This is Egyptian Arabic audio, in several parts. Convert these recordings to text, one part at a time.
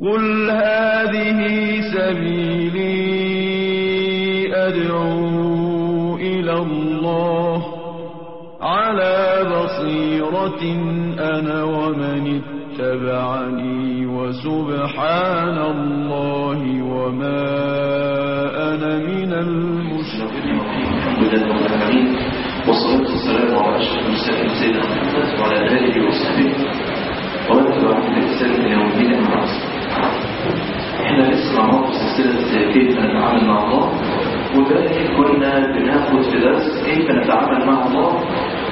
قل هذه سبيلي أدعو إلى الله على بصيرة أنا ومن اتبعني وسبحان الله وما أنا من المشركين الحمد لله رب العالمين والصلاة والسلام على أشرف المرسلين سيدنا محمد وعلى آله وصحبه ومن تبعهم بإحسان إلى يوم الدين أما بعد. إحنا لسه مع بعض في سلسلة كيف نتعامل مع الله وذلك كنا بناخد في درس كيف نتعامل مع الله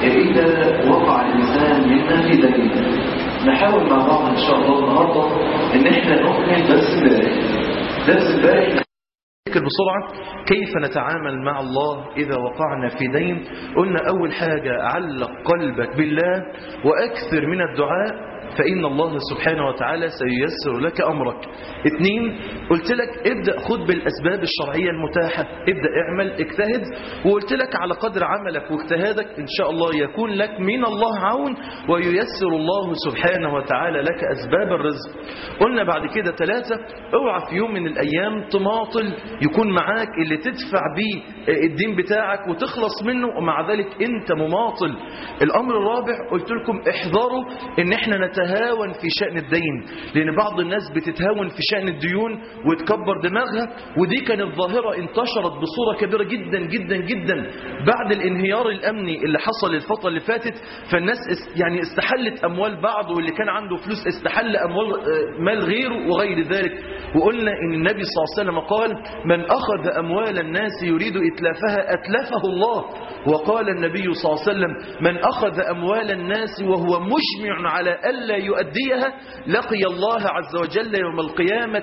إذا وقع الإنسان منا في دين نحاول مع بعض إن شاء الله النهاردة إن إحنا نؤمن درس امبارح درس امبارح نذكر بسرعة كيف نتعامل مع الله إذا وقعنا في دين قلنا أول حاجة علق قلبك بالله وأكثر من الدعاء فإن الله سبحانه وتعالى سييسر لك أمرك اثنين قلت لك ابدأ خد بالأسباب الشرعية المتاحة ابدأ اعمل اجتهد وقلت لك على قدر عملك واجتهادك إن شاء الله يكون لك من الله عون وييسر الله سبحانه وتعالى لك أسباب الرزق قلنا بعد كده ثلاثة اوعى في يوم من الأيام تماطل يكون معاك اللي تدفع بيه الدين بتاعك وتخلص منه ومع ذلك انت مماطل الأمر الرابع قلت لكم احذروا ان احنا نتهاون في شأن الدين لأن بعض الناس بتتهاون في شأن الديون وتكبر دماغها ودي كانت ظاهرة انتشرت بصورة كبيرة جدا جدا جدا بعد الانهيار الأمني اللي حصل الفترة اللي فاتت فالناس اس- يعني استحلت أموال بعض واللي كان عنده فلوس استحل أموال آه، مال غيره وغير ذلك وقلنا إن النبي صلى الله عليه وسلم قال من أخذ أموال الناس يريد إتلافها أتلفه الله وقال النبي صلى الله عليه وسلم من أخذ أموال الناس وهو مجمع على ألا يؤديها لقي الله عز وجل يوم القيامة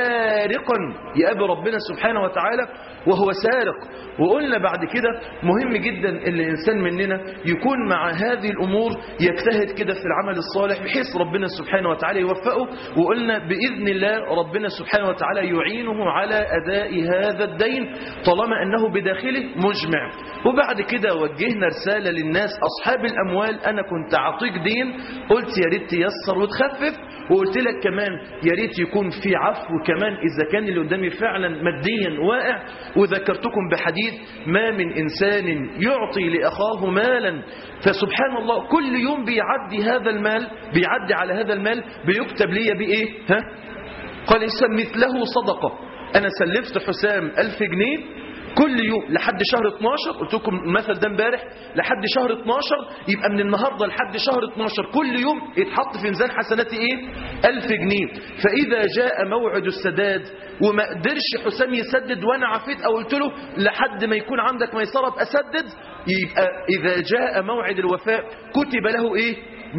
سارقا يقابل ربنا سبحانه وتعالى وهو سارق وقلنا بعد كده مهم جدا ان الانسان مننا يكون مع هذه الامور يجتهد كده في العمل الصالح بحيث ربنا سبحانه وتعالى يوفقه وقلنا باذن الله ربنا سبحانه وتعالى يعينه على اداء هذا الدين طالما انه بداخله مجمع وبعد كده وجهنا رساله للناس اصحاب الاموال انا كنت اعطيك دين قلت يا ريت تيسر وتخفف وقلت لك كمان يا ريت يكون في عفو كمان اذا كان اللي قدامي فعلا ماديا واقع وذكرتكم بحديث ما من انسان يعطي لاخاه مالا فسبحان الله كل يوم بيعدي هذا المال بيعدي على هذا المال بيكتب لي بايه ها قال اسم مثله صدقه انا سلفت حسام ألف جنيه كل يوم لحد شهر 12 قلت لكم المثل ده امبارح لحد شهر 12 يبقى من النهارده لحد شهر 12 كل يوم يتحط في ميزان حسناتي ايه 1000 جنيه فاذا جاء موعد السداد وما قدرش حسام يسدد وانا عفيت او قلت له لحد ما يكون عندك ميسره ابقى سدد يبقى اذا جاء موعد الوفاء كتب له ايه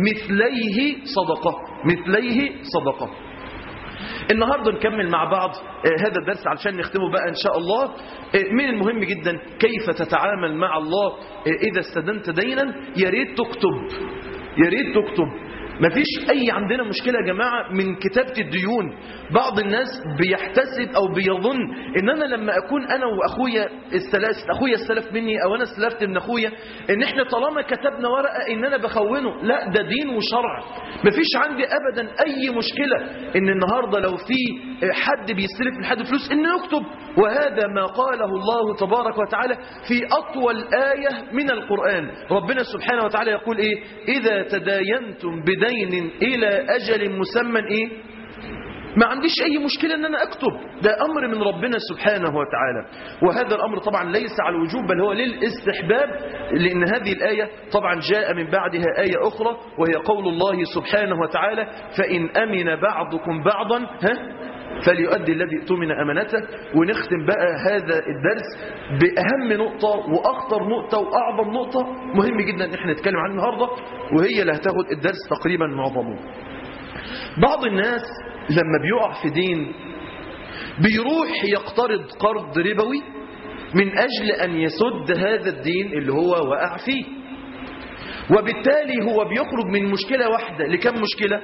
مثليه صدقه مثليه صدقه النهاردة نكمل مع بعض آه، هذا الدرس علشان نختمه بقى إن شاء الله آه، من المهم جدا كيف تتعامل مع الله آه، إذا استدنت دينا يا ريت تكتب يا ريت تكتب مفيش أي عندنا مشكلة يا جماعة من كتابة الديون بعض الناس بيحتسب أو بيظن إن أنا لما أكون أنا وأخويا استلست أخويا استلف مني أو أنا استلفت من أخويا إن إحنا طالما كتبنا ورقة إن أنا بخونه لا ده دين وشرع مفيش عندي أبدا أي مشكلة إن النهاردة لو في حد بيستلف من حد فلوس إنه يكتب وهذا ما قاله الله تبارك وتعالى في أطول آية من القرآن ربنا سبحانه وتعالى يقول إيه إذا تداينتم بدين إلى أجل مسمى إيه ما عنديش أي مشكلة أن أنا أكتب ده أمر من ربنا سبحانه وتعالى وهذا الأمر طبعا ليس على الوجوب بل هو للاستحباب لأن هذه الآية طبعا جاء من بعدها آية أخرى وهي قول الله سبحانه وتعالى فإن أمن بعضكم بعضا ها فليؤدي الذي اؤتمن أمانته ونختم بقى هذا الدرس بأهم نقطة وأخطر نقطة وأعظم نقطة مهم جدا أن احنا نتكلم عنها النهاردة وهي اللي هتاخد الدرس تقريبا معظمه بعض الناس لما بيقع في دين بيروح يقترض قرض ربوي من أجل أن يسد هذا الدين اللي هو وقع فيه وبالتالي هو بيخرج من مشكلة واحدة لكم مشكلة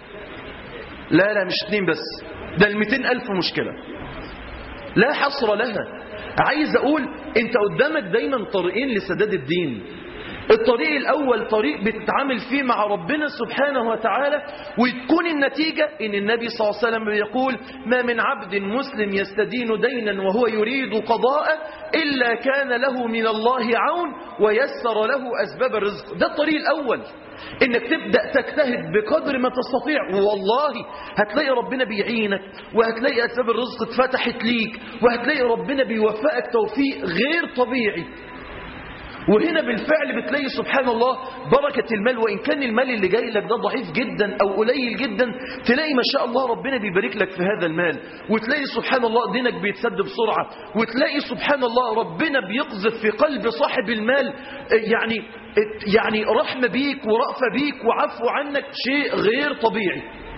لا لا مش اتنين بس ده المئتين ألف مشكلة لا حصر لها عايز أقول أنت قدامك دايما طريقين لسداد الدين الطريق الأول طريق بتتعامل فيه مع ربنا سبحانه وتعالى وتكون النتيجة إن النبي صلى الله عليه وسلم يقول ما من عبد مسلم يستدين دينا وهو يريد قضاء إلا كان له من الله عون ويسر له أسباب الرزق ده الطريق الأول انك تبدأ تجتهد بقدر ما تستطيع والله هتلاقي ربنا بيعينك وهتلاقي أسباب الرزق اتفتحت ليك وهتلاقي ربنا بيوفقك توفيق غير طبيعي وهنا بالفعل بتلاقي سبحان الله بركة المال وإن كان المال اللي جاي لك ده ضعيف جدا أو قليل جدا تلاقي ما شاء الله ربنا بيبارك لك في هذا المال وتلاقي سبحان الله دينك بيتسد بسرعة وتلاقي سبحان الله ربنا بيقذف في قلب صاحب المال يعني يعني رحمة بيك ورأفة بيك وعفو عنك شيء غير طبيعي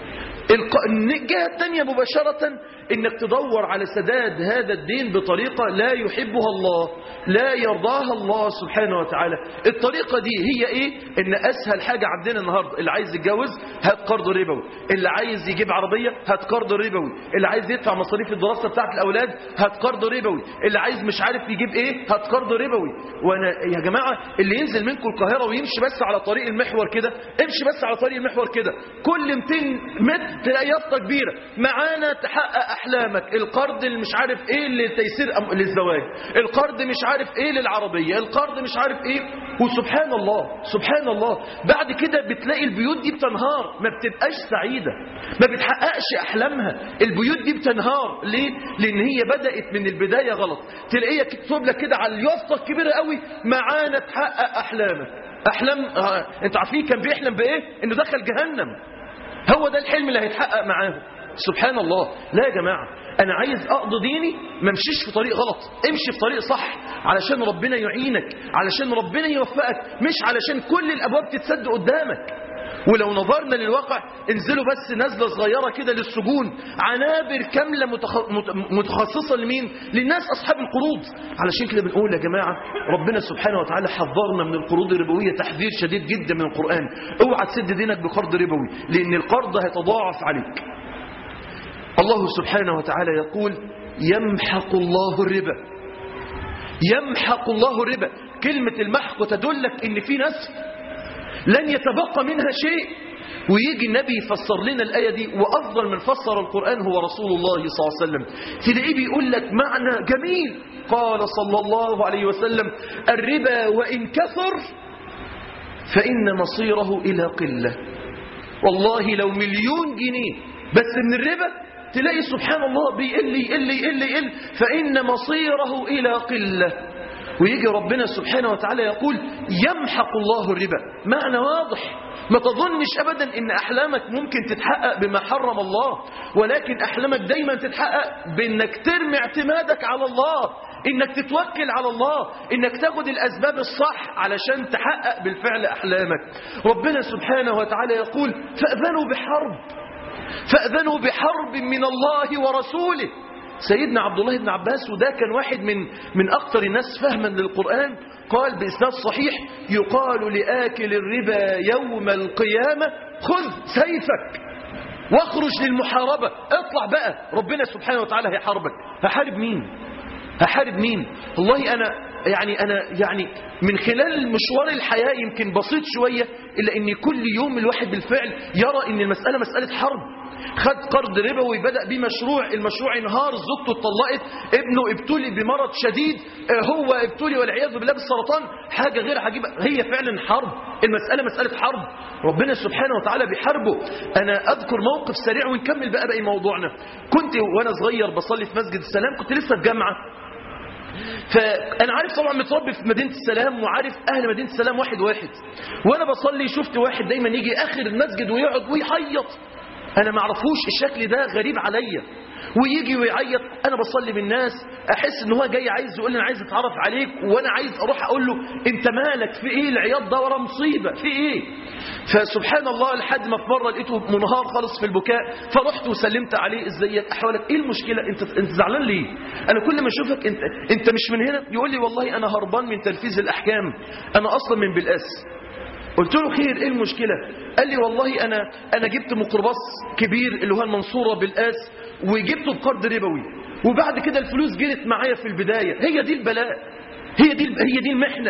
الجهة الثانية مباشرة انك تدور على سداد هذا الدين بطريقة لا يحبها الله لا يرضاها الله سبحانه وتعالى الطريقة دي هي ايه ان اسهل حاجة عندنا النهاردة اللي عايز يتجوز هات قرض ربوي اللي عايز يجيب عربية هات قرض ربوي اللي عايز يدفع مصاريف الدراسة بتاعت الاولاد هات قرض ربوي اللي عايز مش عارف يجيب ايه هات قرض ربوي وانا يا جماعة اللي ينزل منكم القاهرة ويمشي بس على طريق المحور كده امشي بس على طريق المحور كده كل 200 متر تلاقي يافطة كبيرة معانا تحقق احلامك القرض اللي مش عارف ايه لتيسير أم... للزواج القرض مش عارف ايه للعربية القرض مش عارف ايه وسبحان الله سبحان الله بعد كده بتلاقي البيوت دي بتنهار ما بتبقاش سعيدة ما بتحققش احلامها البيوت دي بتنهار ليه لان هي بدأت من البداية غلط تلاقيها تكتب لك كده على اليافطة الكبيرة قوي معانا تحقق احلامك احلام آه. انت عارفين كان بيحلم بايه انه دخل جهنم هو ده الحلم اللي هيتحقق معاه سبحان الله لا يا جماعة أنا عايز أقضي ديني ما امشيش في طريق غلط امشي في طريق صح علشان ربنا يعينك علشان ربنا يوفقك مش علشان كل الأبواب تتسد قدامك ولو نظرنا للواقع انزلوا بس نزلة صغيرة كده للسجون عنابر كاملة متخ... متخصصة لمين للناس أصحاب القروض علشان كده بنقول يا جماعة ربنا سبحانه وتعالى حذرنا من القروض الربوية تحذير شديد جدا من القرآن اوعى تسد دينك بقرض ربوي لأن القرض هيتضاعف عليك الله سبحانه وتعالى يقول يمحق الله الربا يمحق الله الربا كلمة المحق تدلك ان في ناس لن يتبقى منها شيء ويجي النبي يفسر لنا الآية دي وأفضل من فسر القرآن هو رسول الله صلى الله عليه وسلم تلاقيه بيقول لك معنى جميل قال صلى الله عليه وسلم الربا وإن كثر فإن مصيره إلى قلة والله لو مليون جنيه بس من الربا تلاقي سبحان الله بيقل يقل يقل يقل فإن مصيره إلى قلة ويجي ربنا سبحانه وتعالى يقول يمحق الله الربا معنى واضح ما تظنش أبدا إن أحلامك ممكن تتحقق بما حرم الله ولكن أحلامك دايما تتحقق بأنك ترمي اعتمادك على الله إنك تتوكل على الله إنك تاخد الأسباب الصح علشان تحقق بالفعل أحلامك ربنا سبحانه وتعالى يقول فأذنوا بحرب فأذنوا بحرب من الله ورسوله سيدنا عبد الله بن عباس وده كان واحد من من أكثر الناس فهما للقرآن قال بإسناد صحيح يقال لآكل الربا يوم القيامة خذ سيفك واخرج للمحاربة اطلع بقى ربنا سبحانه وتعالى هيحاربك هحارب مين هحارب مين والله أنا يعني أنا يعني من خلال مشوار الحياة يمكن بسيط شوية إلا أن كل يوم الواحد بالفعل يرى أن المسألة مسألة حرب خد قرض ربوي بدأ بيه مشروع المشروع انهار زوجته اتطلقت ابنه ابتلي بمرض شديد هو ابتلي والعياذ بالله بالسرطان حاجة غير عجيبة هي فعلا حرب المسألة مسألة حرب ربنا سبحانه وتعالى بيحاربه أنا أذكر موقف سريع ونكمل بقى باقي موضوعنا كنت وأنا صغير بصلي في مسجد السلام كنت لسه في جامعة فأنا عارف طبعا متربي في مدينة السلام وعارف أهل مدينة السلام واحد واحد وأنا بصلي شفت واحد دايما يجي آخر المسجد ويقعد ويحيط أنا ما اعرفوش الشكل ده غريب عليا ويجي ويعيط أنا بصلي بالناس أحس إن هو جاي عايز يقول لي أنا عايز أتعرف عليك وأنا عايز أروح أقول له أنت مالك في إيه العياط ده ورا مصيبة في إيه فسبحان الله لحد ما في مرة لقيته منهار خالص في البكاء فرحت وسلمت عليه ازيك أحوالك إيه المشكلة أنت أنت زعلان ليه أنا كل ما أشوفك أنت أنت مش من هنا يقول لي والله أنا هربان من تنفيذ الأحكام أنا أصلا من بالأس قلت له خير ايه المشكلة قال لي والله انا انا جبت ميكروباص كبير اللي هو المنصورة بالقاس وجبته بقرض ربوي وبعد كده الفلوس جرت معايا في البداية هي دي البلاء هي دي هي دي المحنة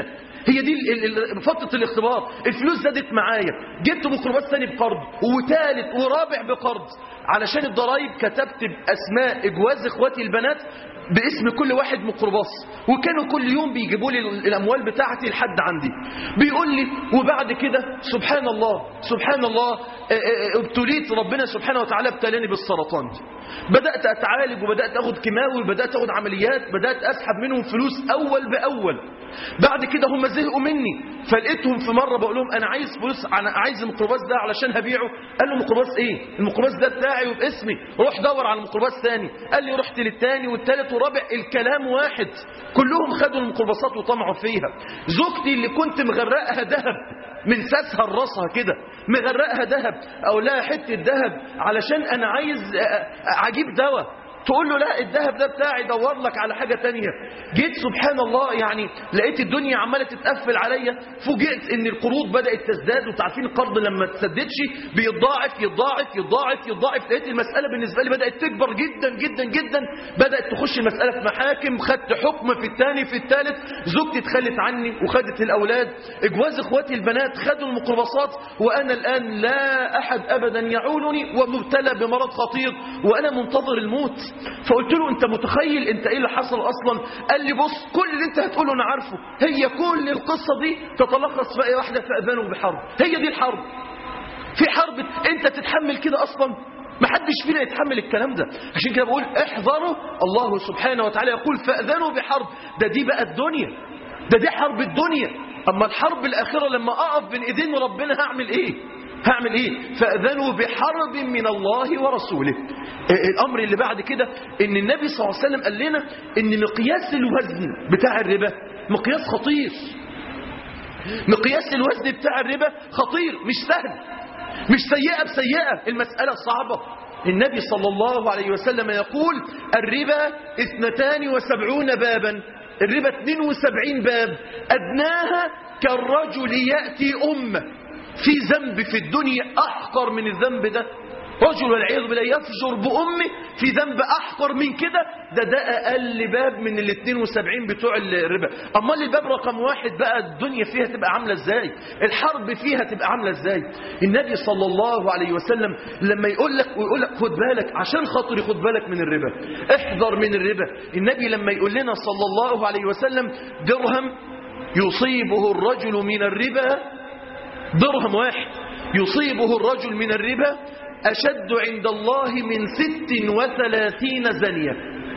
هي دي ال- ال- فترة الاختبار الفلوس زادت معايا جبت ميكروباص ثاني بقرض وثالث ورابع بقرض علشان الضرايب كتبت بأسماء إجواز إخواتي البنات باسم كل واحد ميكروباص وكانوا كل يوم بيجيبوا لي ال- الأموال بتاعتي لحد عندي بيقول لي وبعد كده سبحان الله سبحان الله آه، آه، ابتليت ربنا سبحانه وتعالى ابتلاني بالسرطان بدأت أتعالج وبدأت أخد كيماوي وبدأت أخد عمليات بدأت أسحب منهم فلوس أول بأول بعد كده هم زهقوا مني فلقيتهم في مرة بقول لهم أنا عايز فلوس أنا عايز الميكروباص ده علشان هبيعه قال له ميكروباص إيه الميكروباص ده بتاعي وباسمي روح دور على ميكروباص ثاني قال لي رحت للثاني والثالث والرابع الكلام واحد كلهم خدوا الميكروباصات وطمعوا فيها زوجتي اللي كنت مغرقها ذهب من ساسها لراسها كده مغرقها ذهب او لها حته ذهب علشان انا عايز أ- أ- اجيب دواء تقول له لا الذهب ده بتاعي دور لك على حاجة تانية جيت سبحان الله يعني لقيت الدنيا عمالة تتقفل عليا فوجئت ان القروض بدأت تزداد وانتوا عارفين القرض لما تسددش بيتضاعف يتضاعف يتضاعف يتضاعف لقيت المسألة بالنسبة لي بدأت تكبر جدا جدا جدا بدأت تخش المسألة في محاكم خدت حكم في الثاني في الثالث زوجتي اتخلت عني وخدت الأولاد اجواز اخواتي البنات خدوا الميكروباصات وأنا الآن لا أحد أبدا يعولني ومبتلى بمرض خطير وأنا منتظر الموت فقلت له أنت متخيل أنت إيه اللي حصل أصلا قال لي بص كل اللي أنت هتقوله أنا عارفه هي كل القصة دي تتلخص في آية واحدة فأذنوا بحرب هي دي الحرب في حرب انت تتحمل كده اصلا ما حدش فينا يتحمل الكلام ده عشان كده بقول احذروا الله سبحانه وتعالى يقول فاذنوا بحرب ده دي بقى الدنيا ده دي حرب الدنيا اما الحرب الاخره لما اقف بين ايدين ربنا هعمل ايه هعمل ايه فاذنوا بحرب من الله ورسوله آه، الامر اللي بعد كده ان النبي صلى الله عليه وسلم قال لنا ان مقياس الوزن بتاع الربا مقياس خطير مقياس الوزن بتاع الربا خطير مش سهل مش سيئة بسيئة المسألة صعبة النبي صلى الله عليه وسلم يقول الربا اثنتان وسبعون بابا الربا 72 باب أدناها كالرجل يأتي أمه في ذنب في الدنيا أحقر من الذنب ده رجل والعياذ بالله يفجر بأمه في ذنب أحقر من كده ده ده أقل باب من ال 72 بتوع الربا أمال الباب رقم واحد بقى الدنيا فيها تبقى عاملة إزاي الحرب فيها تبقى عاملة إزاي النبي صلى الله عليه وسلم لما يقول لك ويقول لك خد بالك عشان خاطري خد بالك من الربا احذر من الربا النبي لما يقول لنا صلى الله عليه وسلم درهم يصيبه الرجل من الربا درهم واحد يصيبه الرجل من الربا أشد عند الله من ست وثلاثين زنية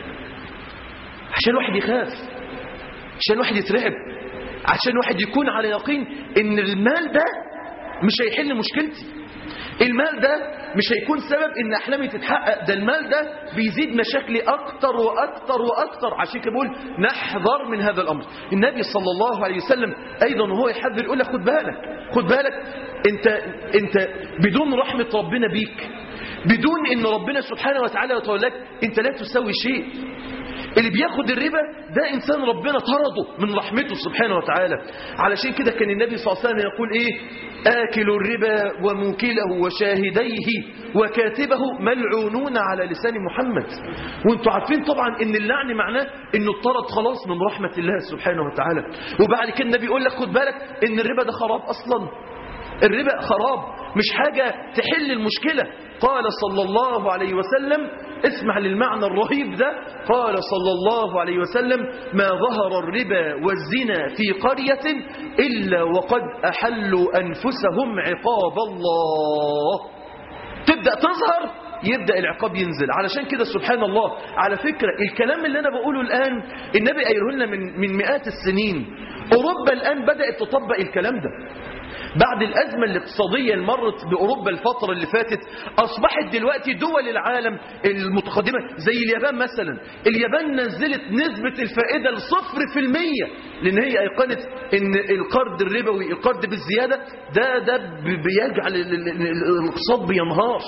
عشان الواحد يخاف عشان الواحد يترعب عشان الواحد يكون على يقين ان المال ده مش هيحل مشكلتي المال ده مش هيكون سبب ان احلامي تتحقق ده المال ده بيزيد مشاكلي اكتر واكتر واكتر عشان كده بقول نحذر من هذا الامر النبي صلى الله عليه وسلم ايضا وهو يحذر يقول لك خد بالك خد بالك انت انت بدون رحمه ربنا بيك بدون ان ربنا سبحانه وتعالى يتولاك انت لا تسوي شيء اللي بياخد الربا ده إنسان ربنا طرده من رحمته سبحانه وتعالى علشان كده كان النبي صلى الله عليه وسلم يقول إيه آكل الربا وموكله وشاهديه وكاتبه ملعونون على لسان محمد وانتوا عارفين طبعا ان اللعن معناه انه اطرد خلاص من رحمة الله سبحانه وتعالى وبعد كده النبي يقول لك خد بالك ان الربا ده خراب اصلا الربا خراب مش حاجة تحل المشكلة قال صلى الله عليه وسلم اسمع للمعنى الرهيب ده قال صلى الله عليه وسلم ما ظهر الربا والزنا في قرية إلا وقد أحلوا أنفسهم عقاب الله تبدأ تظهر يبدأ العقاب ينزل علشان كده سبحان الله على فكرة الكلام اللي أنا بقوله الآن النبي قايله لنا من, من مئات السنين أوروبا الآن بدأت تطبق الكلام ده بعد الأزمة الاقتصادية اللي مرت بأوروبا الفترة اللي فاتت أصبحت دلوقتي دول العالم المتقدمة زي اليابان مثلا اليابان نزلت نسبة الفائدة لصفر في المية لأن هي أيقنت أن القرض الربوي القرض بالزيادة ده ده بيجعل الاقتصاد بينهار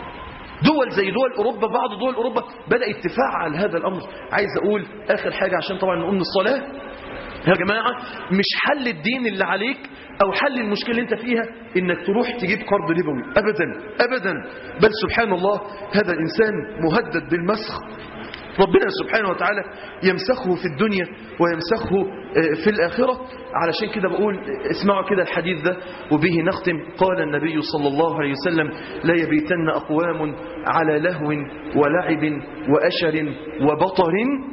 دول زي دول أوروبا بعض دول أوروبا بدأت تفعل هذا الأمر عايز أقول آخر حاجة عشان طبعا نقوم الصلاة يا جماعة مش حل الدين اللي عليك أو حل المشكلة اللي انت فيها انك تروح تجيب قرض ربوي أبدا أبدا بل سبحان الله هذا الإنسان مهدد بالمسخ ربنا سبحانه وتعالى يمسخه في الدنيا ويمسخه في الآخرة علشان كده بقول اسمعوا كده الحديث ده وبه نختم قال النبي صلى الله عليه وسلم لا يبيتن أقوام على لهو ولعب وأشر وبطر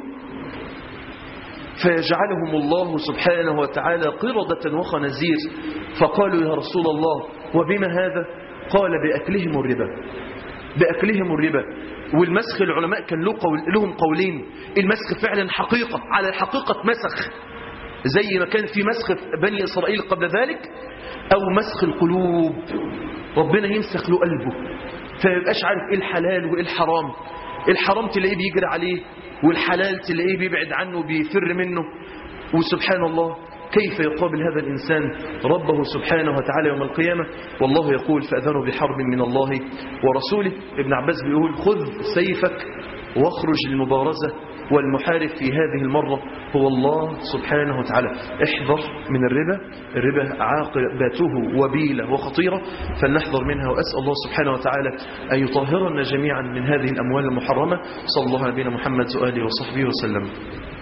فيجعلهم الله سبحانه وتعالى قردة وخنزير فقالوا يا رسول الله وبما هذا قال بأكلهم الربا بأكلهم الربا والمسخ العلماء كان له قول لهم قولين المسخ فعلا حقيقة على الحقيقة مسخ زي ما كان في مسخ بني إسرائيل قبل ذلك أو مسخ القلوب ربنا يمسخ له قلبه فيبقاش عارف إيه الحلال وإيه الحرام الحرام تلاقيه بيجري عليه والحلال تلاقيه بيبعد عنه بيفر منه وسبحان الله كيف يقابل هذا الإنسان ربه سبحانه وتعالى يوم القيامة والله يقول فأذنوا بحرب من الله ورسوله ابن عباس بيقول خذ سيفك واخرج للمبارزة والمحارب في هذه المرة هو الله سبحانه وتعالى احذر من الربا الربا عاقبته وبيلة وخطيرة فلنحذر منها وأسأل الله سبحانه وتعالى أن يطهرنا جميعا من هذه الأموال المحرمة صلى الله على نبينا محمد وآله وصحبه وسلم